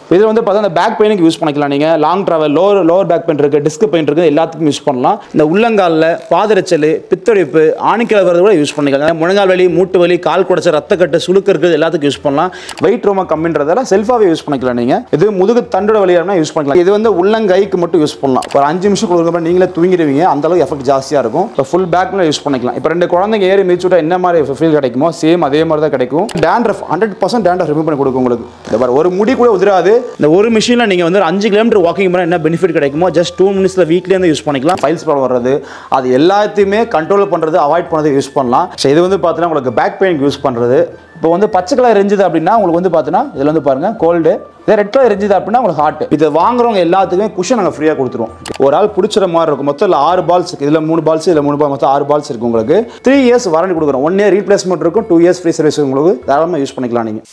இது வந்து பார்த்தா அந்த பேக் பெயினுக்கு யூஸ் பண்ணிக்கலாம் நீங்கள் long travel lower lower back pain இருக்குது டிஸ்க் பெயின் இருக்குது எல்லாத்துக்கும் யூஸ் பண்ணலாம் இந்த உள்ளங்காலில் பாதரச்சல் பித்தடிப்பு ஆணிக்கிழ வரது கூட யூஸ் பண்ணிக்கலாம் முழங்கால் வலி மூட்டு வலி கால் குடைச்ச ரத்தக்கட்டு சுளுக்கு இருக்குது எல்லாத்துக்கும் யூஸ் பண்ணலாம் வெயிட் ரொம்ப கம்மின்றதால செல்ஃபாகவே யூஸ் பண்ணிக்கலாம் நீங்கள் இது முதுகு தண்டோட வலியாக யூஸ் பண்ணிக்கலாம் இது வந்து உள்ளங்கைக்கு மட்டும் யூஸ் பண்ணலாம் ஒரு அஞ்சு நிமிஷம் கொடுக்குறப்ப நீங்களே தூங்கிடுவீங்க அந்த அளவுக்கு எஃபெக்ட் ஜாஸ்தியாக இருக்கும் இப்போ ஃபுல் பேக்ல யூஸ் பண்ணிக்கலாம் இப்போ ரெண்டு குழந்தைங்க ஏறி மிதிச்சு விட்டா என்ன மாதிரி ஃபீல் கிடைக்குமோ சேம் அதே மாதிரி தான் கிடைக்கும் dandruff hundred percent dandruff remove பண்ணி கொடுக்கும் உங்களுக்கு இந்த பாரு ஒரு முடி கூட உதிராது இந்த ஒரு மிஷினில் நீங்கள் வந்து ஒரு அஞ்சு கிலோமீட்டர் வாக்கிங் பண்ணால் என்ன பெனிஃபிட் கிடைக்குமோ ஜஸ்ட் டூ மினிட்ஸில் வீக்லேருந்து யூஸ் பண்ணிக்கலாம் ஃபைல்ஸ் ப்ராப்ளம் வர்றது அது எல்லாத்தையுமே கண்ட்ரோல் பண்ணுறது அவாய்ட் பண்ணுறது யூஸ் பண்ணலாம் ஸோ இது வந்து பார்த்தீங்கன்னா உங்களுக்கு பேக் பெயினுக்கு யூஸ் பண்ணுறது இப்போ வந்து பச்சை கலர் இருந்துது அப்படின்னா உங்களுக்கு வந்து பார்த்தீங்கன்னா இதில் வந்து பாருங்கள் கோல்டு இதே ரெட் கலர் இருந்துது அப்படின்னா உங்களுக்கு ஹார்ட் இது வாங்குறவங்க எல்லாத்துக்குமே குஷன் நாங்கள் ஃப்ரீயாக கொடுத்துருவோம் ஒரு ஆள் பிடிச்சிற மாதிரி இருக்கும் மொத்தம் இதில் ஆறு பால்ஸ் இதில் மூணு பால்ஸ் இதில் மூணு பால் மொத்தம் ஆறு பால்ஸ் இருக்கு உங்களுக்கு த்ரீ இயர்ஸ் வாரண்டி கொடுக்குறோம் ஒன் இயர் ரீப்ளேஸ்மெண்ட் இருக்கும் டூ இயர்ஸ் ஃப்ரீ சர்வீஸ் உங்களுக்கு தாராளமாக யூஸ் பண்ணிக்கலாம் நீங்கள்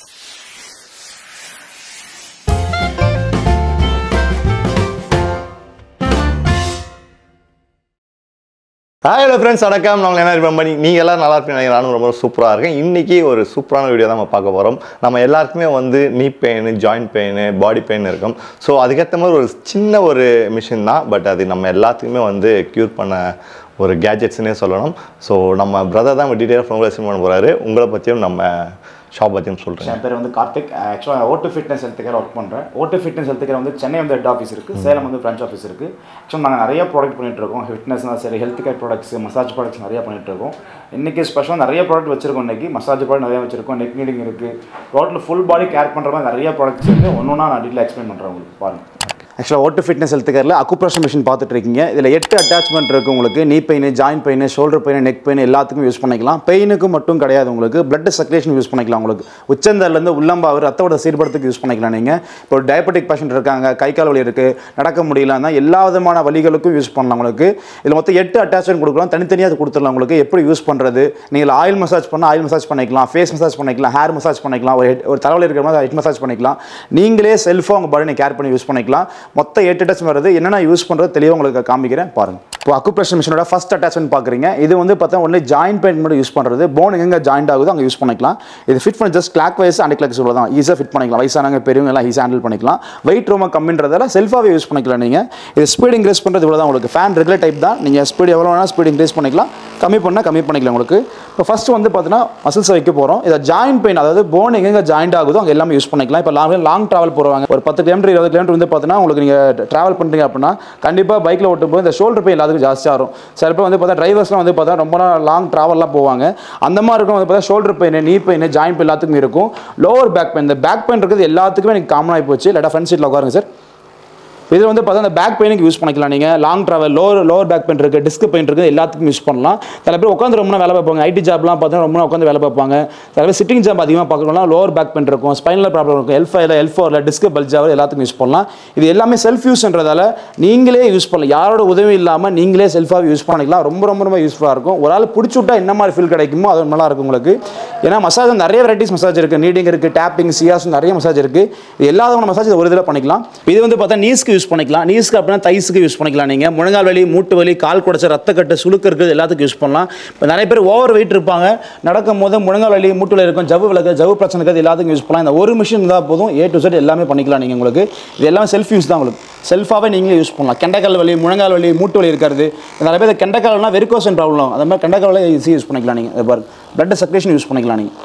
ஹாய் ஹலோ ஃப்ரெண்ட்ஸ் வணக்கம் நாங்கள் என்ன இருப்போம் பண்ணி நீங்கள் எல்லாம் நல்லா இருப்பீங்க நினைக்கிறேன். நானும் ரொம்ப சூப்பராக இருக்கேன் இன்றைக்கி ஒரு சூப்பரான வீடியோ தான் நம்ம பார்க்க போகிறோம் நம்ம எல்லாருக்குமே வந்து knee pain joint pain body pain இருக்கும் ஸோ அதுக்கேற்ற மாதிரி ஒரு சின்ன ஒரு மிஷின் தான் பட் அது நம்ம எல்லாத்துக்குமே வந்து க்யூர் பண்ண ஒரு கேஜெட்ஸ்னே சொல்லணும் ஸோ நம்ம பிரதர் தான் டீட்டெயிலாக ப்ரோக்ரேஷன் பண்ண போகிறாரு உங்களை பற்றியும் நம்ம ஷாப் பற்றியும் சொல்கிறேன் என் பேர் வந்து கார்த்திக் ஆக்சுவலாக ஓட்டு ஃபிட்னஸ் ஹெல்த் கேர் ஒர்க் பண்ணுறேன் ஓட்டு ஃபிட்னஸ் ஹெல்த் கேர் வந்து சென்னை வந்து ஹெட் ஆஃபீஸ் இருக்குது சேலம் வந்து பிரான்ச் ஆஃபீஸ் இருக்குது ஆக்சுவலாக நாங்கள் நிறைய ப்ராடக்ட் பண்ணிட்டு இருக்கோம் ஃபிட்னஸ்னால் சரி health care products massage products நிறைய பண்ணிட்டு இருக்கோம் இன்றைக்கி ஸ்பெஷலாக நிறைய ப்ராடக்ட் வச்சிருக்கோம் இன்றைக்கி மசாஜ் ப்ராடக்ட் நிறைய வச்சிருக்கோம் நெக் நீடிங் இருக்குது டோட்டல் ஃபுல் பாடி கேர் பண்ணுற மாதிரி நிறைய ப்ராடக்ட்ஸ் இருக்குது ஒன்று ஒன்றா நான் டீட்டெயில் எக்ஸ்பிளைன் பண்ணுறேன் உங்களுக்கு பாருங்கள் ஆக்சுவலாக ஓட்டு ஃபிட்னஸ் ஹெல்த் கேரில் அக்குப்ரெஷர் மிஷின் பார்த்துட்டு இருக்கீங்க இதில் எட்டு அட்டாச்மெண்ட் இருக்குது உங்களுக்கு knee pain joint pain shoulder pain neck pain எல்லாத்துக்கும் யூஸ் பண்ணிக்கலாம் பெயினுக்கு மட்டும் கிடையாது உங்களுக்கு பிளட் சர்க்குலேஷன் யூஸ் பண்ணிக்கலாம் உங்களுக்கு உச்சந்தர்லேருந்து உள்ளம்பாவு ரத்தோட சீர்படுத்துக்கு யூஸ் பண்ணிக்கலாம் நீங்கள் இப்போ டயபெட்டிக் பேஷண்ட் இருக்காங்க கை கால் வலி இருக்குது நடக்க முடியலன்னா எல்லா விதமான வலிகளுக்கும் யூஸ் பண்ணலாம் உங்களுக்கு இதில் மொத்தம் எட்டு அட்டாச்மெண்ட் கொடுக்கலாம் தனித்தனியாக அது கொடுத்துடலாம் உங்களுக்கு எப்படி யூஸ் பண்ணுறது நீங்கள் ஆயில் மசாஜ் பண்ணால் ஆயில் மசாஜ் பண்ணிக்கலாம் ஃபேஸ் மசாஜ் பண்ணிக்கலாம் ஹேர் மசாஜ் பண்ணிக்கலாம் ஒரு head- ஒரு தலைவலி இருக்கிற மாதிரி ஹெட் மசாஜ் பண்ணிக்கலாம் நீங்களே செல்ஃபாக உங்கள் பாடி கேர் பண்ணி யூஸ் பண்ணிக்கலாம் மொத்த எட்டு டச் வருது என்னென்ன யூஸ் பண்ணுறது தெளிவாக உங்களுக்கு காமிக்கிறேன் பாருங்க இப்போ அக்குப்ரெஷர் மிஷினோட ஃபர்ஸ்ட் அட்டாச்மெண்ட் பார்க்குறீங்க இது வந்து பார்த்தா ஒன்லி ஜாயின் பெயின் மட்டும் யூஸ் பண்ணுறது போன் எங்கே ஜாயிண்ட் ஆகுதோ அங்கே யூஸ் பண்ணிக்கலாம் இது ஃபிட் பண்ணி just clockwise and clock சொல்ல தான் ஈஸியாக ஃபிட் பண்ணிக்கலாம் வயசானவங்க பெரியவங்க எல்லாம் ஈஸியாக ஹேண்டில் பண்ணிக்கலாம் வெயிட் ரொம்ப கம்மின்றதால செல்ஃபாகவே யூஸ் பண்ணிக்கலாம் நீங்கள் இது ஸ்பீட் இன்க்ரீஸ் பண்ணுறது இவ்வளோ தான் உங்களுக்கு ஃபேன் ரெகுலர் டைப் தான் நீங்கள் ஸ்பீட் எவ்வளோ வேணால் ஸ்பீட் இன்க்ரீஸ் பண்ணிக்கலாம் கம்மி பண்ணால் கம்மி பண்ணிக்கலாம் உங்களுக்கு இப்போ ஃபஸ்ட்டு வந்து பார்த்தீங்கன்னா மசில்ஸ் வைக்க போகிறோம் இதை ஜாயின் பெயின் அதாவது போன் எங்கெங்க ஜாயிண்ட் ஆகுதோ அங்கே எல்லாமே யூஸ் பண்ணிக்கலாம் இப்போ லாங் லாங் ட்ராவல் போகிறவங்க ஒரு பத்து கிலோமீட்டர் இருபது கிலோமீட்டர் வந்து பார்த்தீங்கன்னா உங்களுக்கு நீங்கள் ட்ராவல் பண்ணுறீங்க அப்படின்னா கண்டிப்பாக பைக்கில் ஓட்டும் போது இந்த ஷோல்டர் பெயின் எல்லாத்துக்கும் ஜாஸ்தியாக வரும் சில பேர் வந்து பார்த்தா டிரைவர்ஸ்லாம் வந்து பார்த்தா ரொம்ப நாள் லாங் ட்ராவல்லாம் போவாங்க அந்த மாதிரி இருக்கும் வந்து பார்த்தா shoulder pain knee pain joint pain எல்லாத்துக்கும் இருக்கும் லோவர் பேக் பெயின் இந்த பேக் பெயின் இருக்கிறது எல்லாத்துக்குமே எனக்கு காமன் ஆகி போச்சு இல்லாட்டா ஃப்ரண்ட் சீட்டில் உட்காருங்க சார் இதில் வந்து பார்த்தா அந்த பேக் பெயினுக்கு யூஸ் பண்ணிக்கலாம் நீங்கள் long travel lower lower back pain இருக்குது டிஸ்க் பெயின் இருக்குது எல்லாத்துக்கும் யூஸ் பண்ணலாம் சில பேர் உட்காந்து ரொம்ப நேரம் வேலை பார்ப்பாங்க ஐடி ஜாப்லாம் பார்த்தீங்கன்னா ரொம்ப நேரம் உட்காந்து வேலை பார்ப்பாங்க சில பேர் சிட்டிங் ஜாப் அதிகமாக பார்க்கணும்னா லோவர் பேக் பெயின் இருக்கும் ஸ்பைனல் ப்ராப்ளம் இருக்கும் எல் ஃபைவ்ல எல் ஃபோரில் டிஸ்க் பல்ஜாவில் எல்லாத்துக்கும் யூஸ் பண்ணலாம் இது எல்லாமே செல்ஃப் யூஸ்ன்றதால நீங்களே யூஸ் பண்ணலாம் யாரோட உதவி இல்லாமல் நீங்களே செல்ஃபாக யூஸ் பண்ணிக்கலாம் ரொம்ப ரொம்ப ரொம்ப யூஸ்ஃபுல்லாக இருக்கும் ஒரு ஆள் பிடிச்சி விட்டா என்ன மாதிரி ஃபீல் கிடைக்குமோ அது நல்லா இருக்கும் உங்களுக்கு ஏன்னா மசாஜ் நிறைய வெரைட்டிஸ் மசாஜ் இருக்குது நீடிங் இருக்குது டேப்பிங் சியாஸ் நிறைய மசாஜ் இருக்குது இது எல்லா விதமான மசாஜ் ஒரு இதில் பண்ணிக்கலாம் இது வந்து பார்த்தா நீஸ்க்கு யூஸ் பண்ணிக்கலாம் நீஸ்க்கு அப்படின்னா தைஸுக்கு யூஸ் பண்ணிக்கலாம் நீங்கள் முழங்கால் வலி மூட்டு வலி கால் குடைச்ச ரத்தக்கட்டு சுளுக்கு இருக்குது எல்லாத்துக்கும் யூஸ் பண்ணலாம் இப்போ நிறைய பேர் ஓவர் வெயிட் இருப்பாங்க நடக்கும் போது முழங்கால் வலி மூட்டு வலி இருக்கும் ஜவ்வு விளக்கு ஜவ்வு பிரச்சனை இருக்கிறது எல்லாத்துக்கும் யூஸ் பண்ணலாம் இந்த ஒரு மிஷின் இருந்தால் போதும் ஏ டு செட் எல்லாமே பண்ணிக்கலாம் நீங்கள் உங்களுக்கு இது எல்லாமே செல்ஃப் யூஸ் தான் உங்களுக்கு செல்ஃபாகவே நீங்களே யூஸ் பண்ணலாம் கெண்டைக்கால் வலி முழங்கால் வலி மூட்டு வலி இருக்கிறது நிறைய பேர் கெண்டைக்கால்னா வெரிகோசன் ப்ராப்ளம் அந்த மாதிரி கெண்டைக்கால் ஈஸி யூஸ் பண்ணிக்கலாம் நீங்கள் இது பாருங்க பிளட் சர்க்குலேஷன் யூஸ் பண்ணிக்கலாம் நீங்கள்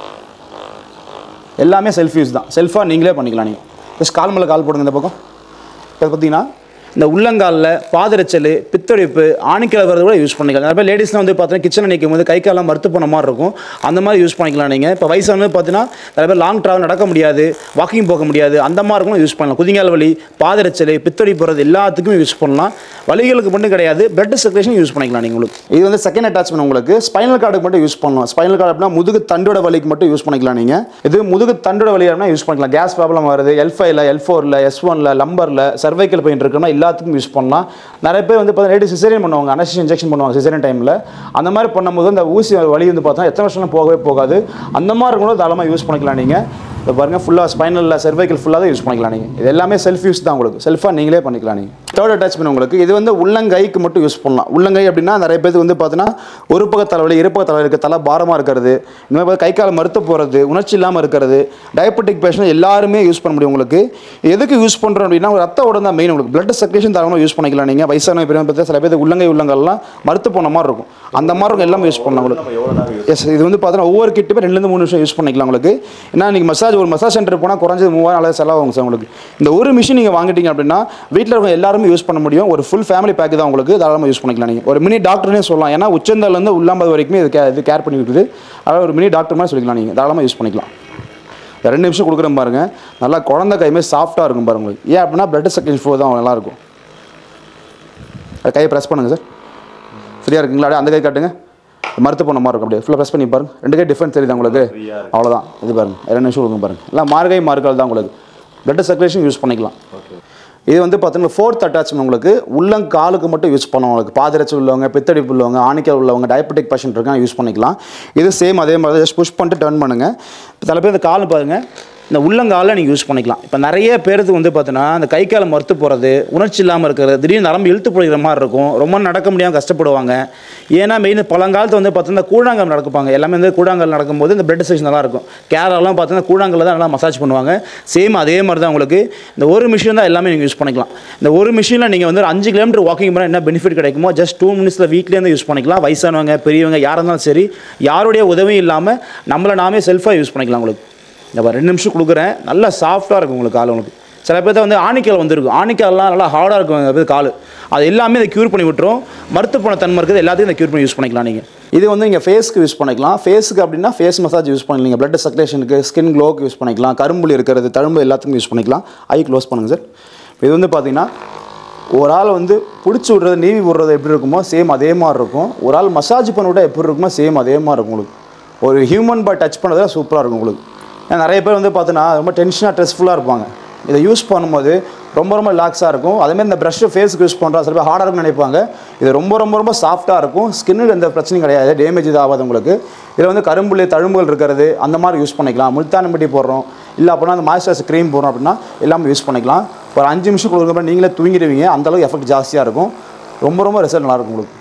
எல்லாமே செல்ஃப் யூஸ் தான் செல்ஃபாக நீங்களே பண்ணிக்கலாம் நீங்கள் ஜஸ்ட் கால் மேலே கால் போடுங்க இந்த பக்கம் இப்போ பார்த்தீங்கன்னா இந்த உள்ளங்காலில் பாதரச்சல் பித்தடிப்பு ஆணிக்கிழ வரது கூட யூஸ் பண்ணிக்கலாம் நிறைய பேர் லேடிஸ்லாம் வந்து பார்த்தீங்கன்னா கிச்சனை நிற்கும் போது கை காலம் மறுத்து போன மாதிரி இருக்கும் அந்த மாதிரி யூஸ் பண்ணிக்கலாம் நீங்கள் இப்போ வயசானது பார்த்தீங்கன்னா நிறைய பேர் லாங் ட்ராவல் நடக்க முடியாது வாக்கிங் போக முடியாது அந்த மாதிரி இருக்கும் யூஸ் பண்ணலாம் குதிங்கால் வலி பாதரச்சல் பித்தடி போகிறது எல்லாத்துக்கும் யூஸ் பண்ணலாம் வலிகளுக்கு மட்டும் கிடையாது பிளட் சர்க்குலேஷன் யூஸ் பண்ணிக்கலாம் நீங்கள் உங்களுக்கு இது வந்து செகண்ட் அட்டாச்மெண்ட் உங்களுக்கு ஸ்பைனல் கார்டுக்கு மட்டும் யூஸ் பண்ணலாம் ஸ்பைனல் கார்டு அப்படின்னா முதுகு தண்டோட வலிக்கு மட்டும் யூஸ் பண்ணிக்கலாம் நீங்கள் இது முதுகு தண்டோட வலி அப்படின்னா யூஸ் பண்ணிக்கலாம் கேஸ் ப்ராப்ளம் வருது எல் ஃபைவ்ல எல் ஃபோரில் எஸ் ஒனில் லம்பரில் சர்வைக்கல் பெயின் இருக்குன்னா எல்லாத்துக்கும் யூஸ் பண்ணலாம் நிறைய பேர் வந்து பார்த்தீங்கன்னா லேடி சிசேரியன் பண்ணுவாங்க அனஸ்டிஷன் இன்ஜெக்ஷன் பண்ணுவாங்க சிசேரியன் டைமில் அந்த மாதிரி பண்ணும்போது அந்த ஊசி வலி வந்து பார்த்தா எத்தனை வருஷம் போகவே போகாது அந்த மாதிரி கூட தாராளமாக யூஸ் பண்ணிக்கலாம் நீங்கள் இப்போ பாருங்கள் ஃபுல்லாக ஸ்பைனலில் cervical ஃபுல்லாக தான் யூஸ் பண்ணிக்கலாம் நீங்கள் இது எல்லாமே செல்ஃப் யூஸ் தான் உங்களுக்கு செல்ஃபாக நீங்களே பண்ணிக்கலாம் நீங்கள் தேர்ட் அட்டாச்மெண்ட் உங்களுக்கு இது வந்து உள்ளங்கைக்கு மட்டும் யூஸ் பண்ணலாம் உள்ளங்கை அப்படின்னா நிறைய பேருக்கு வந்து பார்த்தீங்கன்னா ஒரு பக்க தலைவலி இருப்பக தலைவலி இருக்க தலை பாரமாக இருக்கிறது இந்த மாதிரி கை கால் மறுத்து போகிறது உணர்ச்சி இல்லாமல் இருக்கிறது டயபெட்டிக் பேஷண்ட் எல்லாருமே யூஸ் பண்ண முடியும் உங்களுக்கு எதுக்கு யூஸ் பண்ணுறோம் அப்படின்னா ஒரு ரத்த ஓடம் தான் மெயின் உங்களுக்கு பிளட் சர்க்குலேஷன் தரமாக யூஸ் பண்ணிக்கலாம் நீங்கள் வயசான பெரிய பற்றி சில பேர் உள்ளங்கை உள்ளங்கள்லாம் மறுத்து போன மாதிரி இருக்கும் அந்த மாதிரி இருக்கும் எல்லாமே யூஸ் பண்ணலாம் உங்களுக்கு எஸ் இது வந்து பார்த்தீங்கன்னா ஒவ்வொரு கிட்டுமே ரெண்டுலேருந்து மூணு நிமிஷம் யூஸ் பண்ணிக்கலாம் உங்களுக்கு ஏன்னா நீங்கள் மசாஜ் ஒரு மசாஜ் சென்டர் போனால் குறைஞ்சது மூவாயிரம் நாலாயிரம் செலவாகும் சார் உங்களுக்கு இந்த ஒரு மிஷின் நீங்கள் வாங்கிட்டீங்க அப்படின்னா வீட்டில் இருக்க எல்லாருமே யூஸ் பண்ண முடியும் ஒரு ஃபுல் ஃபேமிலி பேக் தான் உங்களுக்கு தாராளமாக யூஸ் பண்ணிக்கலாம் நீங்கள் ஒரு மினி டாக்டர்னே சொல்லலாம் ஏன்னா உச்சந்தலேருந்து உள்ளாம்பது வரைக்குமே இது கே இது கேர் பண்ணி இருக்குது அதாவது ஒரு மினி டாக்டர் மாதிரி சொல்லிக்கலாம் நீங்கள் தாராளமாக யூஸ் பண்ணிக்கலாம் இந்த ரெண்டு நிமிஷம் கொடுக்குறேன் பாருங்க நல்லா குழந்தை கைமே சாஃப்ட்டாக இருக்கும் பாருங்க உங்களுக்கு ஏன் அப்படின்னா பிளட் செகண்ட் ஃபோ தான் நல்லா இருக்கும் அது கையை ப்ரெஸ் பண்ணுங்கள் சார் ஃப்ரீயாக இருக்குங்களா அப்படியே அந்த கை காட்டுங்க மறுத்து போன மாதிரி இருக்கும் அப்படியே ஃபுல்லாக ப்ரெஸ் பண்ணி பாருங்க ரெண்டு கை டிஃப்ரென்ஸ் தெரியுது உங்களுக்கு அவ்வளோதான் இது பாருங்க ரெண்டு நிமிஷம் கொடுங்க பாருங்க எல்லாம் மார்கை மார்க்கால் தான் உங்களுக்கு பிளட் சர்க்குலேஷன் யூஸ் பண்ணிக்கலாம் இது வந்து பார்த்தீங்கன்னா ஃபோர்த் அட்டாச்மெண்ட் உங்களுக்கு உள்ளங்காலுக்கு மட்டும் யூஸ் பண்ணுவோம் உங்களுக்கு பாதரச்சு உள்ளவங்க பித்தடிப்பு உள்ளவங்க ஆணிக்கல் உள்ளவங்க டயபெட்டிக் பேஷண்ட் இருக்காங்க யூஸ் பண்ணிக்கலாம் இது சேம் அதே மாதிரி ஜஸ்ட் புஷ் பண்ணிட்டு டர்ன் பண்ணுங்கள் இப்போ சில பேர் இந்த கால் பாருங்க இந்த உள்ளங்காலில் நீங்கள் யூஸ் பண்ணிக்கலாம் இப்போ நிறைய பேருக்கு வந்து பார்த்தீங்கன்னா அந்த கை காலை மறுத்து போகிறது உணர்ச்சி இல்லாமல் இருக்கிறது திடீர்னு நரம்பு இழுத்து போடுகிற மாதிரி இருக்கும் ரொம்ப நடக்க முடியாமல் கஷ்டப்படுவாங்க ஏன்னா மெயின் பழங்காலத்து வந்து பார்த்தீங்கன்னா கூழாங்கல் நடக்குப்பாங்க எல்லாமே வந்து கூழாங்கல் நடக்கும்போது இந்த பிளட் செக்ஷன் நல்லா இருக்கும் கேரளாலாம் பார்த்தீங்கன்னா கூழாங்கல்ல தான் நல்லா மசாஜ் பண்ணுவாங்க சேம் அதே மாதிரி தான் உங்களுக்கு இந்த ஒரு மிஷின் தான் எல்லாமே நீங்கள் யூஸ் பண்ணிக்கலாம் இந்த ஒரு மிஷினில் நீங்கள் வந்து ஒரு அஞ்சு கிலோமீட்டர் வாக்கிங் பண்ணால் என்ன பெனிஃபிட் கிடைக்குமோ ஜஸ்ட் டூ மினிட்ஸில் வீட்லேருந்து யூஸ் பண்ணிக்கலாம் வயசானவங்க பெரியவங்க யாராக இருந்தாலும் சரி யாருடைய உதவியும் இல்லாமல் நம்மளை நாமே செல்ஃபாக யூஸ் பண்ணிக்கலாம் உங்களுக்கு இந்த பாரு, ரெண்டு நிமிஷம் கொடுக்குறேன் நல்லா சாஃப்ட்டாக இருக்கும் உங்களுக்கு கால் உங்களுக்கு சில பேர்த்த வந்து ஆணிக்கால் வந்திருக்கும் ஆணிக்கால்லாம் நல்லா ஹார்டாக இருக்கும் சில பேர் கால் அது எல்லாமே இதை க்யூர் பண்ணி விட்டுரும் மருத்து போன தன்மை இருக்குது எல்லாத்தையும் இந்த க்யூர் பண்ணி யூஸ் பண்ணிக்கலாம் நீங்கள் இது வந்து நீங்கள் ஃபேஸ்க்கு யூஸ் பண்ணிக்கலாம் ஃபேஸுக்கு அப்படின்னா ஃபேஸ் மசாஜ் யூஸ் பண்ணிக்கலாம் பிளட் சர்க்குலேஷனுக்கு ஸ்கின் க்ளோக்கு யூஸ் பண்ணிக்கலாம் கரும்புலி இருக்கிறது தழும்பு எல்லாத்துக்கும் யூஸ் பண்ணிக்கலாம் ஐ க்ளோஸ் பண்ணுங்கள் சார் இது வந்து பார்த்தீங்கன்னா ஒரு ஆள் வந்து பிடிச்சி விட்றது நீவி விடுறது எப்படி இருக்குமோ சேம் அதே மாதிரி இருக்கும் ஒரு ஆள் மசாஜ் பண்ண விட எப்படி இருக்குமோ சேம் அதே மாதிரி இருக்கும் உங்களுக்கு ஒரு ஹியூமன் பாய் டச் பண்ணதை சூப்பராக இருக்கும் உங்களுக்கு ஏன்னா நிறைய பேர் வந்து பார்த்தீங்கன்னா ரொம்ப டென்ஷனாக ஸ்ட்ரெஸ்ஃபுல்லாக இருப்பாங்க இதை யூஸ் பண்ணும்போது ரொம்ப ரொம்ப ரிலாக்ஸாக இருக்கும் அதேமாதிரி இந்த ப்ரஷ்ஷு ஃபேஸுக்கு யூஸ் பண்ணுறா சில பேர் ஹார்டாக இருக்கும்னு நினைப்பாங்க இது ரொம்ப ரொம்ப ரொம்ப சாஃப்ட்டாக இருக்கும் ஸ்கின்னு எந்த பிரச்சனையும் கிடையாது டேமேஜ் இது ஆகாது உங்களுக்கு இதில் வந்து கரும்புள்ளி தழும்புகள் இருக்கிறது அந்த மாதிரி யூஸ் பண்ணிக்கலாம் முல்தானி மட்டி போடுறோம் இல்லை அப்படின்னா அந்த மாய்ஸ்சரைசர் க்ரீம் போடுறோம் அப்படின்னா எல்லாமே யூஸ் பண்ணிக்கலாம் ஒரு அஞ்சு நிமிஷம் கொடுக்குறப்ப நீங்களே தூங்கிடுவீங்க அந்தளவுக்கு எஃபெக்ட் ஜாஸ்தியாக இருக்கும் ரொம்ப ரொம்ப ரிசல்ட் நல்லாயிருக்கும் உங்களுக்கு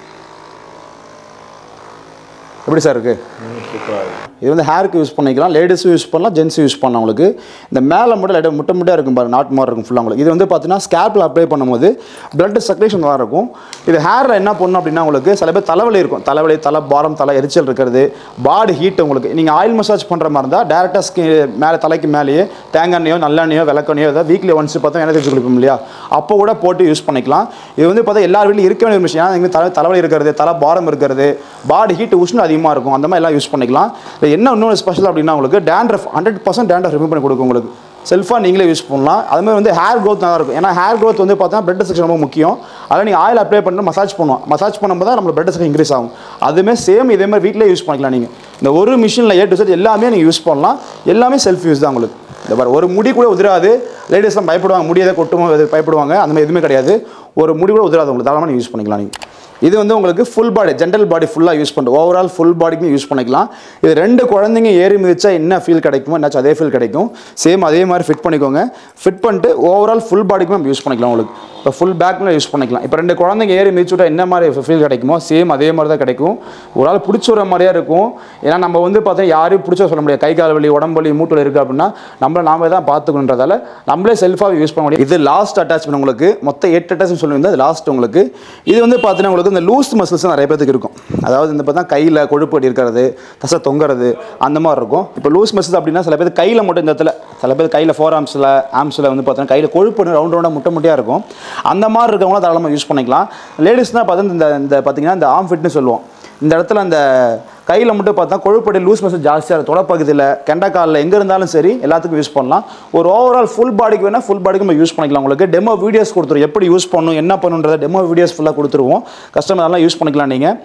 எப்படி சார் இருக்குது இது வந்து ஹேருக்கு யூஸ் பண்ணிக்கலாம் லேடிஸும் யூஸ் பண்ணலாம் ஜென்ஸும் யூஸ் பண்ணலாம் உங்களுக்கு இந்த மேலே மட்டும் லைட்டாக முட்டை முட்டையாக இருக்கும் பாருங்க நாட் மாதிரி இருக்கும் ஃபுல்லாக உங்களுக்கு இது வந்து பார்த்தீங்கன்னா ஸ்கேப்பில் அப்ளை பண்ணும்போது பிளட் சர்க்குலேஷன் நல்லா இருக்கும் இது ஹேரில் என்ன பண்ணணும் அப்படின்னா உங்களுக்கு சில பேர் தலைவலி இருக்கும் தலைவலி தலை பாரம் தலை எரிச்சல் இருக்கிறது பாடி ஹீட் உங்களுக்கு நீங்கள் ஆயில் மசாஜ் பண்ணுற மாதிரி இருந்தால் டேரெக்டாக ஸ்கின் மேலே தலைக்கு மேலேயே தேங்காய் எண்ணெயோ நல்லெண்ணெயோ விளக்கெண்ணையோ ஏதாவது வீக்லி ஒன்ஸ் பார்த்தா எண்ணெய் தேய்ச்சி குளிப்போம் இல்லையா அப்போ கூட போட்டு யூஸ் பண்ணிக்கலாம் இது வந்து பார்த்தா எல்லார் வீட்லையும் இருக்க வேண்டிய விஷயம் ஏன்னா தலை தலைவலி இருக்கிறது தலை பாரம் இருக்கிறது பாடி ஹீட் உஷ்ணம் அதிகமாக இருக்கும் அந்த மாதிரி எல்லாம் யூஸ் பண்ணிக்கலாம் இது என்ன இன்னொரு ஸ்பெஷல் அப்படின்னா உங்களுக்கு dandruff hundred percent dandruff remove பண்ணி கொடுக்கும் உங்களுக்கு செல்ஃபாக நீங்களே யூஸ் பண்ணலாம் அதுமாதிரி வந்து ஹேர் growth நல்லா இருக்கும் ஏன்னா ஹேர் growth வந்து பார்த்தா பிளட் செக்ஷன் ரொம்ப முக்கியம் அதில் நீங்கள் ஆயில் அப்ளை பண்ணிட்டு மசாஜ் பண்ணுவோம் மசாஜ் பண்ணும்போது தான் நம்ம பிளட் செக்ஷன் இன்க்ரீஸ் ஆகும் அதுவுமே சேம் இதே மாதிரி வீட்டிலே யூஸ் பண்ணிக்கலாம் நீங்கள் இந்த ஒரு மிஷினில் ஏ டு செட் எல்லாமே நீங்கள் யூஸ் பண்ணலாம் எல்லாமே செல்ஃப் யூஸ் தான் உங்களுக்கு இந்த பாரு ஒரு முடி கூட உதிராது லேடிஸ்லாம் பயப்படுவாங்க முடியதை கொட்டுமோ இது பயப்படுவாங்க அந்த மாதிரி எதுவுமே கிடையாது ஒரு முடி கூட உதிராது உங்களுக்கு தாராளமாக நீங்கள் யூஸ் பண்ணிக்கலாம் நீங்கள் இது வந்து உங்களுக்கு ஃபுல் பாடி ஜென்ரல் பாடி ஃபுல்லாக யூஸ் பண்ணுறது ஓவரால் ஃபுல் பாடிக்கும் யூஸ் பண்ணிக்கலாம் இது ரெண்டு குழந்தைங்க ஏறி மிதிச்சா என்ன ஃபீல் கிடைக்குமோ என்னாச்சும் அதே ஃபீல் கிடைக்கும் சேம் அதே மாதிரி ஃபிட் பண்ணிக்கோங்க ஃபிட் பண்ணிட்டு ஓவரால் ஃபுல் பாடிக்கும் நம்ம யூஸ் பண்ணிக்கலாம் உங்களுக்கு இப்போ ஃபுல் பேக்கில் யூஸ் பண்ணிக்கலாம் இப்போ ரெண்டு குழந்தைங்க ஏறி மிதிச்சு விட்டா என்ன மாதிரி ஃபீல் கிடைக்குமோ சேம் அதே மாதிரி தான் கிடைக்கும் ஒரு ஆள் பிடிச்ச விடுற மாதிரியே இருக்கும் ஏன்னா நம்ம வந்து பார்த்தீங்கன்னா யாரையும் பிடிச்ச சொல்ல முடியாது கை கால் வலி உடம்பு வலி மூட்டு வலி இருக்குது அப்படின்னா நம்மளை நாம தான் பார்த்துக்கணுன்றதால நம்மளே செல்ஃபாக யூஸ் பண்ண முடியும் இது லாஸ்ட் அட்டாச்மெண்ட் உங்களுக்கு மொத்தம் எட்டு அட்டாச்மெண்ட் சொல்லுவீங்க அது லாஸ்ட் உங்களுக்கு இது வந்து பார்த்தீங்கன்னா உங்களுக்கு இந்த லூஸ் மசில்ஸ் நிறைய பேருக்கு இருக்கும் அதாவது இந்த பார்த்தா கையில் கொழுப்பு அடி இருக்கிறது தசை தொங்குறது அந்த மாதிரி இருக்கும் இப்போ லூஸ் மசில்ஸ் அப்படின்னா சில பேர் கையில் மட்டும் இந்த இடத்துல சில பேர் கையில் ஃபோர் ஆம்ஸில் ஆம்ஸில் வந்து பார்த்தீங்கன்னா கையில் கொழுப்பு ரவுண்ட் ரவுண்டாக முட்டை முட்டையாக இருக்கும் அந்த மாதிரி இருக்கவங்களாம் தாராளமாக யூஸ் பண்ணிக்கலாம் லேடிஸ்னால் பார்த்தா இந்த இந்த பார்த்தீங்கன்னா இந்த ஆம் ஃபிட்னு சொல்லுவோம் இந்த இடத்துல அந்த கையில் மட்டும் பார்த்தா கொழுப்படி லூஸ் மசில் ஜாஸ்தியாக இருக்கும் தொடப்பகுதியில் கெண்டைக்காலில் எங்கே இருந்தாலும் சரி எல்லாத்துக்கும் யூஸ் பண்ணலாம் ஒரு ஓவரால் ஃபுல் பாடிக்கு வேணால் ஃபுல் பாடிக்கு நம்ம யூஸ் பண்ணிக்கலாம் உங்களுக்கு டெமோ வீடியோஸ் கொடுத்துருவோம் எப்படி யூஸ் பண்ணணும் என்ன பண்ணுன்றத டெமோ வீடியோஸ் ஃபுல்லாக கொடுத்துருவோம் கஸ்டமர் எல்லாம் யூஸ் பண்ணிக்கலாம் நீங்கள்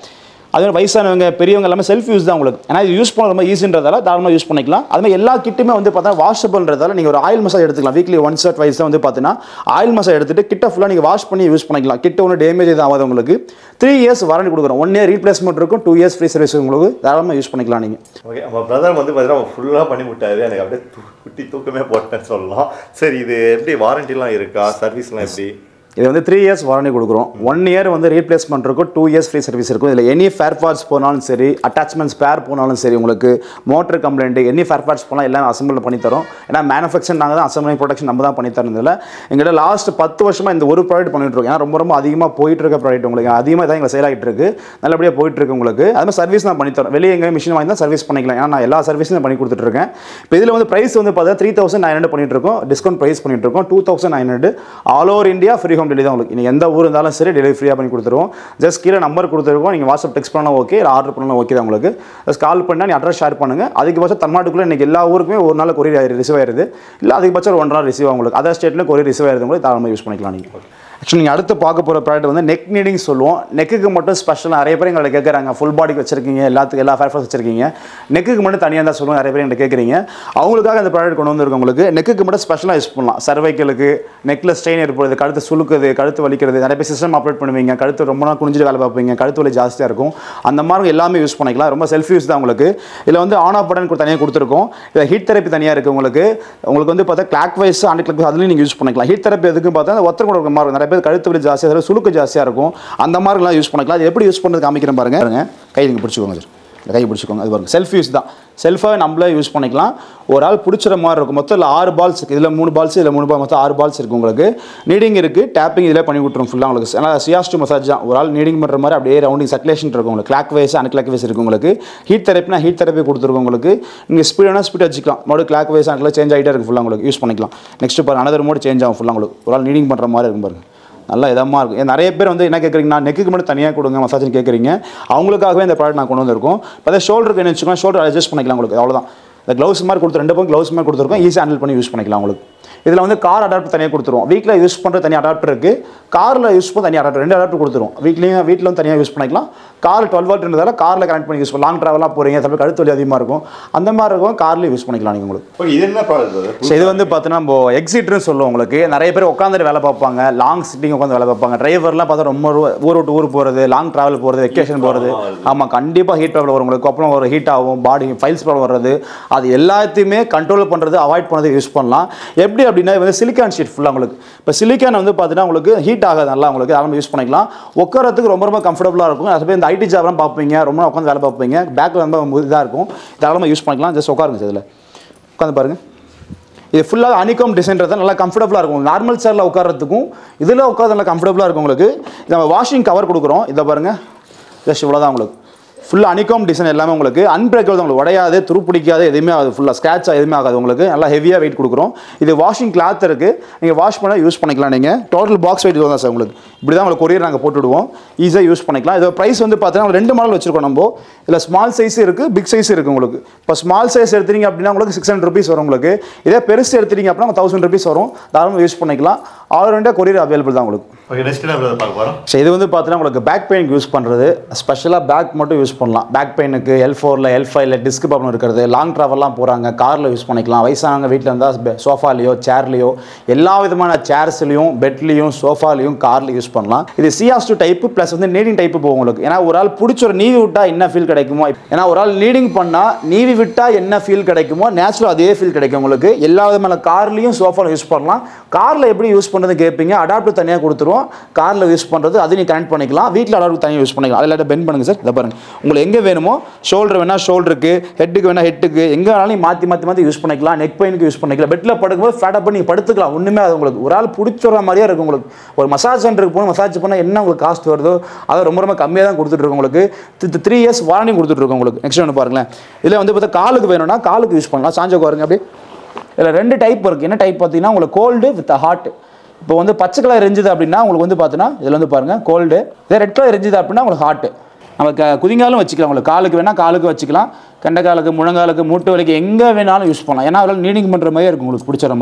அதே மாதிரி வயசானவங்க பெரியவங்க எல்லாமே செல்ஃப் யூஸ் தான் உங்களுக்கு ஏன்னா இது யூஸ் பண்ண ரொம்ப ஈஸின்றதால தாராளமாக யூஸ் பண்ணிக்கலாம் அது மாதிரி எல்லா கிட்டுமே வந்து பார்த்தா வாஷபிள்ன்றதால நீங்கள் ஒரு ஆயில் மசாஜ் எடுத்துக்கலாம் வீக்லி ஒன்ஸ் ஆர் ட்வைஸ் தான் வந்து பார்த்தீங்கன்னா ஆயில் மசாஜ் எடுத்துட்டு கிட்ட ஃபுல்லாக நீங்கள் வாஷ் பண்ணி யூஸ் பண்ணிக்கலாம் கிட்ட ஒன்றும் டேமேஜ் எதுவும் ஆகாது உங்களுக்கு த்ரீ இயர்ஸ் வாரண்டி கொடுக்குறோம் ஒன் இயர் ரீப்ளேஸ்மெண்ட் இருக்கும் டூ இயர்ஸ் ஃப்ரீ சர்வீஸ் உங்களுக்கு தாராளமாக யூஸ் பண்ணிக்கலாம் நீங்கள் ஓகே நம்ம பிரதர் வந்து பார்த்தீங்கன்னா ஃபுல்லாக பண்ணி விட்டாரு எனக்கு அப்படியே தூ- குட்டி தூக்கமே போட்டேன்னு சொல்லலாம் சரி இது எப்படி வாரண்டிலாம் இருக்கா சர்வீஸ்லாம் எப்படி இது வந்து த்ரீ இயர்ஸ் வாரண்டி கொடுக்குறோம் ஒன் இயர் வந்து ரீப்ளேஸ்மெண்ட் இருக்கும் டூ இயர்ஸ் ஃப்ரீ சர்வீஸ் இருக்கும் இதில் எனி ஃபேர் பார்ட்ஸ் போனாலும் சரி அட்டாச்மெண்ட் ஸ்பேர் போனாலும் சரி உங்களுக்கு motor complaint any spare parts போனால் எல்லாம் அசம்பிள் பண்ணி தரோம் ஏன்னா மேனுஃபேக்சர் நாங்கள் தான் அசம்பிளிங் ப்ரொடக்ஷன் நம்ம தான் பண்ணி தரதில்ல எங்கள்கிட்ட லாஸ்ட் பத்து வருஷமாக இந்த ஒரு ப்ராடக்ட் பண்ணிட்டு இருக்கோம் ஏன்னா ரொம்ப ரொம்ப அதிகமாக போயிட்டு இருக்க ப்ராடக்ட் உங்களுக்கு அதிகமாக தான் எங்களை சேல் ஆகிட்டு இருக்கு நல்லபடியாக போயிட்டு இருக்கு உங்களுக்கு அது மாதிரி சர்வீஸ் நான் பண்ணி தரோம் வெளியே எங்கே மிஷின் வாங்கி தான் சர்வீஸ் பண்ணிக்கலாம் ஏன்னா நான் எல்லா சர்வீஸும் பண்ணி கொடுத்துட்டு இருக்கேன் இப்போ இதில் வந்து ப்ரைஸ் வந்து பார்த்தா த்ரீ தௌசண்ட் நைன் ஹண்ட்ரட் பண்ணிட்டு இருக்கோம் டிஸ்கவுண்ட் ப்ரைஸ் பண்ணிட்டு இருக்கோம் two thousand nine hundred all over India free home delivery தான் உங்களுக்கு நீங்கள் எந்த ஊர் இருந்தாலும் சரி டெலிவரி ஃப்ரீயாக பண்ணி கொடுத்துருவோம் ஜஸ்ட் கீழே நம்பர் கொடுத்துருக்கோம் நீங்கள் வாட்ஸ்அப் டெக்ஸ்ட் பண்ணலாம் ஓகே இல்லை ஆர்டர் பண்ணலாம் ஓகே தான் உங்களுக்கு ஜஸ்ட் கால் பண்ணால் நீ அட்ரஸ் ஷேர் பண்ணுங்கள் அதிகபட்சம் தமிழ்நாட்டுக்குள்ளே இன்றைக்கி எல்லா ஊருக்குமே ஒரு நாள் கொரியர் ஆயிரு ரிசீவ் ஆயிருது இல்லை அதிகபட்சம் ஒரு ஒன் நாள் ரிசீவ் ஆகும் உங்களுக்கு அதர் ஸ்டேட்டில் கொரியர் ரிசீவ் ஆயிருது உங்களுக்கு தாராளமாக யூஸ் பண்ணிக்கலாம் நீங்கள் ஆக்சுவலி நீங்கள் அடுத்து பார்க்க போகிற ப்ராடக்ட் வந்து நெக் நீடிங் சொல்லுவோம் நெக்குக்கு மட்டும் ஸ்பெஷலாக நிறைய பேர் எங்களை கேட்குறாங்க ஃபுல் பாடிக்கு வச்சிருக்கீங்க எல்லாத்துக்கும் எல்லா ஃபேர் வச்சிருக்கீங்க நெக்குக்கு மட்டும் தனியாக தான் சொல்லுவோம் நிறைய பேர் எங்களை கேட்குறீங்க அவங்களுக்காக இந்த ப்ராடக்ட் கொண்டு வந்திருக்கோம் உங்களுக்கு நெக்குக்கு மட்டும் ஸ்பெஷலாக யூஸ் பண்ணலாம் சர்வைக்கலுக்கு நெக்கில் ஸ்ட்ரெயின் ஏற்படுது கழுத்து சுழுக்குது கழுத்து வலிக்கிறது நிறைய பேர் சிஸ்டம் ஆப்ரேட் பண்ணுவீங்க கழுத்து ரொம்ப நாள் குனிஞ்சிட்டு வேலை பார்ப்பீங்க கழுத்து வலி ஜாஸ்தியாக இருக்கும் அந்த மாதிரி எல்லாமே யூஸ் பண்ணிக்கலாம் ரொம்ப செல்ஃப் யூஸ் தான் உங்களுக்கு இதில் வந்து ஆன் ஆஃப் பட்டன் தனியாக கொடுத்துருக்கோம் இதில் ஹீட் தெரப்பி தனியாக இருக்குது உங்களுக்கு உங்களுக்கு வந்து பார்த்தா கிளாக் வைஸ் ஆண்டி கிளாக் அதுலேயும் நீங்கள் யூஸ் பண்ணிக்கலாம் ஹீட் தெரப்பி எதுக்கும் பார்த்தா அந்த ஒத்தர் கூட இருக்க மாதிரி இருக்கும். நிறைய பேர் கழுத்து வலி ஜாஸ்தியாக இருக்கும் சுளுக்கு ஜாஸ்தியாக இருக்கும் அந்த மாதிரிலாம் யூஸ் பண்ணிக்கலாம் அது எப்படி யூஸ் பண்ணுறது காமிக்கிறேன் பாருங்க பாருங்க கை நீங்கள் பிடிச்சிக்கோங்க சார் இந்த கை பிடிச்சிக்கோங்க அது பாருங்க செல்ஃப் யூஸ் தான் செல்ஃபாக நம்மளே யூஸ் பண்ணிக்கலாம் ஒரு ஆள் பிடிச்சிற மாதிரி இருக்கும் மொத்தம் இல்லை ஆறு பால்ஸ் இருக்குது இதில் மூணு பால்ஸ் இதில் மூணு பால் மொத்தம் ஆறு பால்ஸ் இருக்குது உங்களுக்கு நீடிங் இருக்குது டேப்பிங் இதில் பண்ணி விட்டுரும் ஃபுல்லாக உங்களுக்கு ஏன்னா சியாஸ்டு மசாஜ் தான் ஒரு ஆள் நீடிங் பண்ணுற மாதிரி அப்படியே ரவுண்டிங் சர்க்குலேஷன் இருக்கும் உங்களுக்கு clockwise and clockwise இருக்கும் உங்களுக்கு ஹீட் தெரப்பினா ஹீட் தெரப்பி கொடுத்துருக்கோம் உங்களுக்கு நீங்கள் ஸ்பீடான ஸ்பீட் வச்சுக்கலாம் மறுபடியும் கிளாக் வைஸ் அண்ட் சேஞ்ச் ஆகிட்டே இருக்கும் ஃபுல்லாக உங்களுக்கு யூஸ் பண்ணிக்கலாம் நெக்ஸ்ட் பாருங்க அனதர் மோட் சேஞ்ச் ஆகும் ஃபுல்லாக உங்களுக்கு ஒரு ஆள் நீடிங் பண்ணுற மாதிரி இருக்கும் பாருங்க நல்லா இதமாக இருக்கும் ஏன் நிறைய பேர் வந்து என்ன கேட்குறீங்கன்னா நெக்குக்கு மட்டும் தனியாக கொடுங்க மசாஜ்னு கேட்குறீங்க அவங்களுக்காகவே இந்த ப்ராடக்ட் நான் கொண்டு வந்திருக்கோம் இப்போ ஷோல்டருக்கு என்ன வச்சுக்கோங்க ஷோல்டர் அட்ஜஸ்ட் பண்ணிக்கலாம் உங்களுக்கு அவ்வளோதான் இந்த க்ளவுஸ் மாதிரி கொடுத்து ரெண்டு பக்கம் க்ளவுஸ் மாதிரி கொடுத்துருக்கோம் ஈஸியாக ஹேண்டில் பண்ணி யூஸ் பண்ணிக்கலாம் உங்களுக்கு இதில் வந்து கார் அடாப்டர் தனியாக கொடுத்துருவோம் வீட்டில் யூஸ் பண்ணுற தனி அடாப்டர் இருக்குது காரில் யூஸ் பண்ண தனி அடாப்டர் ரெண்டு அடாப்டர் கொடுத்துருவோம் வீட்லேயும் வீட்டில் வந்து தனியாக யூஸ் பண்ணிக்கலாம் கார் டுவெல் வாட்ன்றதால காரில் கனெக்ட் பண்ணி யூஸ் பண்ணலாம் லாங் ட்ராவலாக போகிறீங்க சில பேர் கழுத்து வலி அதிகமாக இருக்கும் அந்த மாதிரி இருக்கும் கார்லேயும் யூஸ் பண்ணிக்கலாம் நீங்கள் உங்களுக்கு ஓகே இது என்ன ப்ராடக்ட் ஸோ இது வந்து பார்த்தீங்கன்னா நம்ம எக்ஸிட்னு சொல்லுவோம் உங்களுக்கு நிறைய பேர் உட்காந்துட்டு வேலை பார்ப்பாங்க லாங் சிட்டிங் உட்காந்து வேலை பார்ப்பாங்க டிரைவர்லாம் பார்த்தா ரொம்ப ஊர் ஊர் விட்டு ஊர் போகிறது லாங் ட்ராவல் போகிறது வெக்கேஷன் போகிறது ஆமாம் கண்டிப்பாக ஹீட் ப்ராப்ளம் வரும் உங்களுக்கு அப்புறம் ஒரு ஹீட் ஆகும் பாடி ஃபைல்ஸ் ப்ராப்ளம் வர்றது அது எல்லாத்தையுமே கண்ட்ரோல் பண்ணுறது அவாய்ட் பண்ணுறது யூஸ் பண்ணலாம் எப்படி அப்படின்னா இது வந்து சிலிக்கான் ஷீட் ஃபுல்லாக உங்களுக்கு இப்போ சிலிக்கான் வந்து பார்த்தீங்கன்னா உங்களுக்கு ஹீட் ஆகாது நல்லா உங்களுக்கு அதெல்லாம் யூஸ் பண்ணிக்கலாம் உட்காரத்துக்கு ரொம்ப ரொம்ப கம்ஃபர்டபுளாக இருக்கும் அது போய் இந்த ஐடி ஜாப்லாம் பார்ப்பீங்க ரொம்ப நாள் உட்காந்து வேலை பார்ப்பீங்க பேக்கில் ரொம்ப இதாக இருக்கும் இதெல்லாம் யூஸ் பண்ணிக்கலாம் ஜஸ்ட் உட்காருங்க சார் இதில் உட்காந்து பாருங்க இது ஃபுல்லாக அனிகாம் டிசைன்றது நல்லா கம்ஃபர்டபுளாக இருக்கும் நார்மல் சேரில் உட்காரத்துக்கும் இதில் உட்காந்து நல்லா கம்ஃபர்டபுளாக இருக்கும் உங்களுக்கு இது நம்ம வாஷிங் கவர் கொடுக்குறோம் இதை பாருங்க ஜஸ்ட் இவ்வளோ தான் உங்களுக்கு ஃபுல்லாக அனிகாம் டிசைன் எல்லாமே உங்களுக்கு அன்பிரேக்கபிள் உங்களுக்கு உடையாது துருப்பிடிக்காது எதுவுமே ஆகாது ஃபுல்லாக ஸ்க்ராட்ச் எதுவுமே ஆகாது உங்களுக்கு நல்லா ஹெவியாக வெயிட் கொடுக்குறோம் இது வாஷிங் கிளாத் இருக்குது நீங்கள் வாஷ் பண்ண யூஸ் பண்ணிக்கலாம் நீங்கள் டோட்டல் பாக்ஸ் வெயிட் தான் சார் உங்களுக்கு இப்படி தான் உங்களுக்கு கொரியர் நாங்கள் போட்டுவிடுவோம் ஈஸியாக யூஸ் பண்ணிக்கலாம் இதோட ப்ரைஸ் வந்து பார்த்தீங்கன்னா ரெண்டு மாடல் வச்சிருக்கோம் நம்ம இதில் ஸ்மால் சைஸ் இருக்குது பிக் சைஸ் இருக்குது உங்களுக்கு இப்போ ஸ்மால் சைஸ் எடுத்தீங்க அப்படின்னா உங்களுக்கு சிக்ஸ் ஹண்ட்ரட் ருபீஸ் வரும் உங்களுக்கு இதே பெருசு எடுத்தீங்க அப்படின்னா தௌசண்ட் ருபீஸ் வரும் தாராளமாக யூஸ் பண்ணிக்கலாம் ஆல் ரெண்டாக கொரியர் அவைலபிள் தான் உங்களுக்கு ஓகே நெக்ஸ்ட் என்ன பார்க்க போகிறோம் ஸோ இது வந்து பார்த்தீங்கன்னா உங்களுக்கு பேக் பெயினுக்கு யூஸ் பண்ணுறது ஸ்பெஷலாக பேக் மட்டும் யூஸ் பண்ணலாம் பேக் பெயினுக்கு எல் ஃபோரில் எல் ஃபைவ்ல டிஸ்க் ப்ராப்ளம் இருக்கிறது லாங் ட்ராவல்லாம் போகிறாங்க காரில் யூஸ் பண்ணிக்கலாம் வயசானவங்க வீட்டில் இருந்தால் சோஃபாலேயோ சேர்லேயோ எல்லா விதமான சேர்ஸ்லையும் பெட்லேயும் சோஃபாலையும் காரில் யூஸ் பண்ணலாம் இது சியாஸ் டூ டைப்பு ப்ளஸ் வந்து நீடிங் டைப்பு போகும் உங்களுக்கு ஏன்னா ஒரு ஆள் பிடிச்ச ஒரு நீவி விட்டால் என்ன ஃபீல் கிடைக்குமோ ஏன்னா ஒரு ஆள் நீடிங் பண்ணால் நீவி விட்டால் என்ன ஃபீல் கிடைக்குமோ நேச்சுரல் அதே ஃபீல் கிடைக்கும் உங்களுக்கு எல்லா விதமான கார்லேயும் சோஃபாவில் யூஸ் பண்ணலாம் காரில் எப்படி யூஸ் பண்ணுறது கேட்பீங்க அடாப்டர் தனியாக கொடுத்துருவோம் காரில் யூஸ் பண்ணுறது அது நீ கனெக்ட் பண்ணிக்கலாம் வீட்டில் அடாப்டர் தனியாக யூஸ் பண்ணிக்கலாம் அதில் பெண்ட் பண்ணுங்க சார் இதை பாருங்க உங்களுக்கு எங்கே வேணுமோ ஷோல்டர் வேணால் ஷோல்டருக்கு ஹெட்டுக்கு வேணால் ஹெட்டுக்கு எங்கே வேணாலும் நீ மாற்றி மாற்றி மாற்றி யூஸ் பண்ணிக்கலாம் நெக் பெயினுக்கு யூஸ் பண்ணிக்கலாம் பெட்டில் படுக்கும்போது ஃபேட் பண்ணி நீங்கள் படுத்துக்கலாம் ஒன்றுமே அது உங்களுக்கு ஒரு ஆள் பிடிச்சிடுற மாதிரியே இருக்கும் உங்களுக்கு ஒரு மசாஜ் சென்டருக்கு போகணும் மசாஜ் பண்ணால் என்ன உங்களுக்கு காஸ்ட் வருதோ அதை ரொம்ப ரொம்ப கம்மியாக தான் கொடுத்துட்ருக்கோம் உங்களுக்கு த்ரீ இயர்ஸ் வாரண்டி கொடுத்துட்ருக்கோம் உங்களுக்கு நெக்ஸ்ட் ஒன்று பாருங்களேன் இதில் வந்து பார்த்தா காலுக்கு வேணும்னா காலுக்கு யூஸ் பண்ணலாம் சாஞ்ச பாருங்க அப்படியே இதில் ரெண்டு டைப் இருக்குது என்ன டைப் பார்த்தீங்கன்னா உங்களுக்கு கோல்டு வித் ஹாட் இப்போ வந்து பச்சை கலர் இருந்துது அப்படின்னா உங்களுக்கு வந்து பார்த்தீங்கன்னா இதில் வந்து பாருங்கள் கோல்டு இதே ரெட் கலர் இருந்துது அப்படின்னா உங்களுக்கு ஹாட்டு நம்ம க குதிங்காலும் வச்சுக்கலாம் உங்களுக்கு காலுக்கு வேணால் காலுக்கு வச்சுக்கலாம் கண்டைக்காலுக்கு முழங்காலுக்கு மூட்டு வலிக்கு எங்கே வேணாலும் யூஸ் பண்ணலாம் ஏன்னா அதில் நீடிங் பண்ணுற மாதிரியே இருக்கும் உங்களுக்கு பிடிச்சிற மாதிரி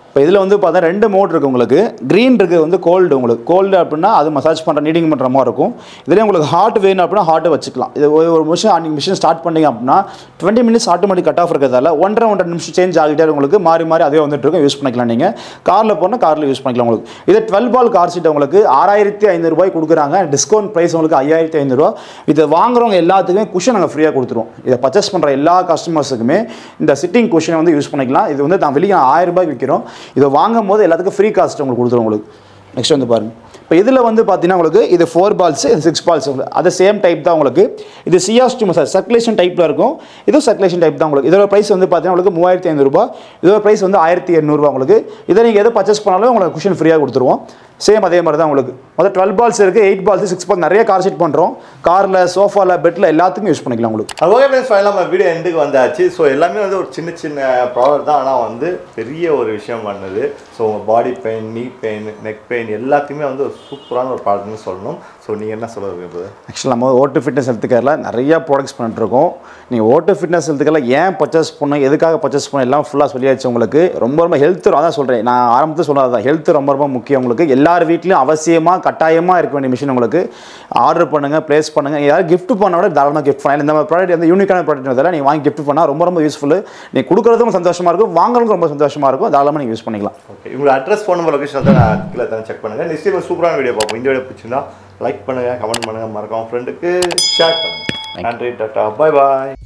இப்போ இதில் வந்து பார்த்தா ரெண்டு மோட் இருக்குது உங்களுக்கு க்ரீன் இருக்குது வந்து கோல்டு உங்களுக்கு கோல்டு அப்படின்னா அது மசாஜ் பண்ணுற நீடிங் பண்ணுற மாதிரி இருக்கும் இதுலேயே உங்களுக்கு ஹார்ட் வேணும் அப்படின்னா ஹார்ட்டை வச்சுக்கலாம் இது ஒரு ஒரு மிஷின் நீங்கள் மிஷின் ஸ்டார்ட் பண்ணீங்க அப்படின்னா twenty minutes automatic cut off இருக்கிறதால ஒன்றரை ஒன்றரை நிமிஷம் சேஞ்ச் ஆகிட்டே இருக்கும் உங்களுக்கு மாறி மாறி அதே வந்துட்டு இருக்கும் யூஸ் பண்ணிக்கலாம் நீங்கள் காரில் போனால் காரில் யூஸ் பண்ணிக்கலாம் உங்களுக்கு இது டுவெல் பால் கார் சீட் உங்களுக்கு ஆறாயிரத்தி ஐநூறுபாய் கொடுக்குறாங்க டிஸ்கவுண்ட் ப்ரைஸ் உங்களுக்கு ஐயாயிரத்தி ஐநூறுரூவா இதை வாங்குறவங்க எல்லாத்துக்குமே குஷன் நாங்கள் ஃப்ரீயாக கொடுத்துருவோம் இதை பர்ச்சேஸ் பண்ணுற எல்லா கஸ்டமர்ஸுக்குமே இந்த சிட்டிங் குஷனை வந்து யூஸ் பண்ணிக்கலாம் இது வந்து நான் வெளியே ஆயிரம் ரூபாய்க்கு விற்கிறோம் இதை வாங்கும் போது எல்லாத்துக்கும் ஃப்ரீ காஸ்ட் உங்களுக்கு கொடுத்துருவோம் உங்களுக்கு நெக்ஸ்ட் வந்து பாருங்க இப்போ இதில் வந்து பார்த்தீங்கன்னா உங்களுக்கு இது ஃபோர் பால்ஸ் இது சிக்ஸ் பால்ஸ் உங்களுக்கு அது சேம் டைப் தான் உங்களுக்கு இது சியாஸ்டி மசாஜ் சர்க்குலேஷன் டைப்பில் இருக்கும் இது சர்க்குலேஷன் டைப் தான் உங்களுக்கு இதோட ப்ரைஸ் வந்து பார்த்தீங்கன்னா உங்களுக்கு மூவாயிரத்தி ஐநூறுரூபா இதோட ப்ரைஸ் வந்து ஆயிரத்தி எண்ணூறுபா உங்களுக்கு இதை நீங்கள் எதை பர்ச்சேஸ் பண்ணாலும் உங்களுக்கு குஷன் ஃப்ரீயாக கொடுத்துருவோம் சேம் அதே மாதிரி தான் உங்களுக்கு மொத்தம் டுவெல் பால்ஸ் இருக்குது எயிட் பால்ஸ் சிக்ஸ் பால் நிறைய கார் சீட் பண்ணுறோம் காரில் சோஃபாவில் பெட்டில் எல்லாத்துக்கும் யூஸ் பண்ணிக்கலாம் உங்களுக்கு அது ஓகே ஃப்ரெண்ட்ஸ் ஃபைனலாக நம்ம வீடியோ எண்டுக்கு வந்தாச்சு ஸோ எல்லாமே வந்து ஒரு சின்ன சின்ன ப்ராடக்ட் தான் ஆனால் வந்து பெரிய ஒரு விஷயம் பண்ணுது ஸோ உங்கள் body pain knee pain neck pain எல்லாத்தையுமே வந்து ஒரு சூப்பரான ஒரு ப்ராடக்ட்னு சொல்லணும் ஸோ நீங்கள் என்ன சொல்ல விரும்புது ஆக்சுவலாக நம்ம ஓட்டு ஃபிட்னஸ் ஹெல்த் கேரில் நிறைய ப்ராடக்ட்ஸ் பண்ணிட்டு இருக்கோம் நீங்கள் ஓட்டு ஃபிட்னஸ் ஹெல்த் கேரில் ஏன் பர்ச்சேஸ் பண்ணணும் எதுக்காக பர்ச்சேஸ் பண்ணணும் எல்லாம் ஃபுல்லாக சொல்லியாச்சு உங்களுக்கு ரொம்ப ரொம்ப ஹெல்த் அதான் சொல்கிறேன் நான் ஆரம்பத்தில் சொன்னது தான் ஹெல்த் ரொம்ப ரொம்ப முக்கியம் உங்களுக்கு எல்லார் வீட்லையும் அவசியமாக கட்டாயமாக இருக்க வேண்டிய மிஷின் உங்களுக்கு ஆர்டர் பண்ணுங்கள் ப்ளேஸ் பண்ணுங்கள் யாரும் gift பண்ண விட தாராளமாக கிஃப்ட் பண்ணலாம் இந்த மாதிரி ப்ராடக்ட் வந்து யூனிக்கான ப்ராடக்ட் இதெல்லாம் நீங்கள் வாங்கி gift பண்ணால் ரொம்ப ரொம்ப யூஸ்ஃபுல் நீங்கள் கொடுக்குறதும் சந்தோஷமாக இருக்கும் வாங்குறதுக்கும் ரொம்ப சந்தோஷமாக இருக்கும் தாராளமாக நீங்கள் யூஸ் பண்ணிக்கலாம் ஓகே உங்களோட அட்ரஸ் ஃபோன் நம்பர் லொக்கேஷன் வந்து நான் கீழே தான் செக் பண்ணுங்கள் நெக்ஸ்ட் டைம் சூப்பரான வீடியோ பார்ப்போம் இந்த வீடியோ பிடிச்சிருந்தா லைக் பண்ணுங்கள் கமெண்ட் பண்ணுங்கள் மறக்காம ஃப்ரெண்டுக்கு ஷேர் பண்ணுங்கள் நன்றி டாட்டா பாய் பாய்